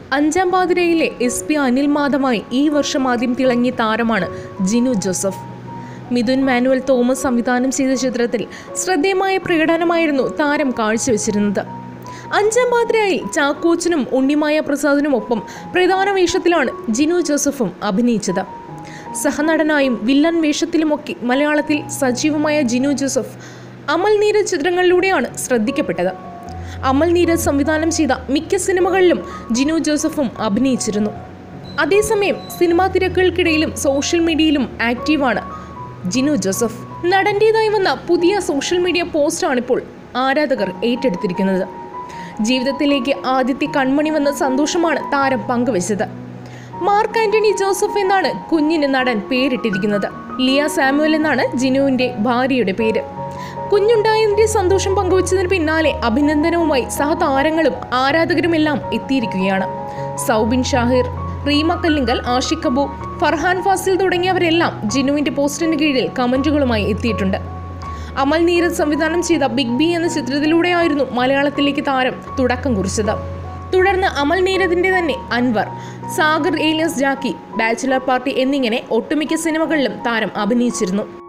അഞ്ചാം പാതിരയിലെ S P Anil മാധവായി ഈ വർഷം ആദ്യം തിളങ്ങിയ താരമാണ് ജിനു ജോസഫ് മിഥുൻ മാനുവൽ തോമസ് സംവിധാനം ചെയ്ത ചിത്രത്തിൽ ശ്രദ്ധേയമായ പ്രകടനമായിരുന്നു താരം കാഴ്ചവെച്ചിരുന്നത് അഞ്ചാം പാതിരയിൽ ചാക്കോച്ചനും ഉണ്ണിമായ പ്രസാദിനുമൊപ്പം പ്രധാന വേഷത്തിലാണ് ജിനു ജോസഫും അഭിനയിച്ചത് സഹനടനായും വില്ലൻ വേഷത്തിലുമൊക്കെ മലയാളത്തിൽ സജീവമായ ജിനു ജോസഫ് അമൽ നീരജ് ചിത്രങ്ങളിലൂടെയാണ് ശ്രദ്ധിക്കപ്പെട്ടത് അമൽ നീരജ് സംവിധാനം ചെയ്ത മിക്ക സിനിമകളിലും ജിനു ജോസഫും അഭിനയിച്ചിരുന്നു അതേസമയം സിനിമാ തിരക്കുകൾക്കിടയിലും സോഷ്യൽ മീഡിയയിലും ആക്റ്റീവാണ് ജിനു ജോസഫ് നടൻ്റേതായി വന്ന പുതിയ സോഷ്യൽ മീഡിയ പോസ്റ്റാണിപ്പോൾ ആരാധകർ ഏറ്റെടുത്തിരിക്കുന്നത് ജീവിതത്തിലേക്ക് ആദ്യത്തെ കൺമണി വന്ന സന്തോഷമാണ് താരം പങ്കുവച്ചത് മാർക്ക് ആന്റണി ജോസഫ് എന്നാണ് കുഞ്ഞിന് നടൻ പേരിട്ടിരിക്കുന്നത് ലിയ സാമുവൽ എന്നാണ് ജിനുവിന്റെ ഭാര്യയുടെ പേര് കുഞ്ഞുണ്ടായതിന്റെ സന്തോഷം പങ്കുവച്ചതിന് പിന്നാലെ അഭിനന്ദനവുമായി സഹതാരങ്ങളും ആരാധകരുമെല്ലാം എത്തിയിരിക്കുകയാണ് സൗബിൻ ഷാഹിർ റീമ കല്ലിങ്കൽ ആഷിഖ് അബു ഫർഹാൻ ഫാസിൽ തുടങ്ങിയവരെല്ലാം ജിനുവിന്റെ പോസ്റ്റിന് കീഴിൽ കമന്റുകളുമായി എത്തിയിട്ടുണ്ട് അമൽ നീരജ് സംവിധാനം ചെയ്ത ബിഗ് ബി എന്ന ചിത്രത്തിലൂടെയായിരുന്നു മലയാളത്തിലേക്ക് താരം തുടക്കം കുറിച്ചത് തുടർന്ന് അമൽ നീരദിന്റെ തന്നെ Anwar Sagar alias Jacky bachelor party എന്നിങ്ങനെ ഒട്ടുമിക്ക സിനിമകളിലും താരം അഭിനയിച്ചിരുന്നു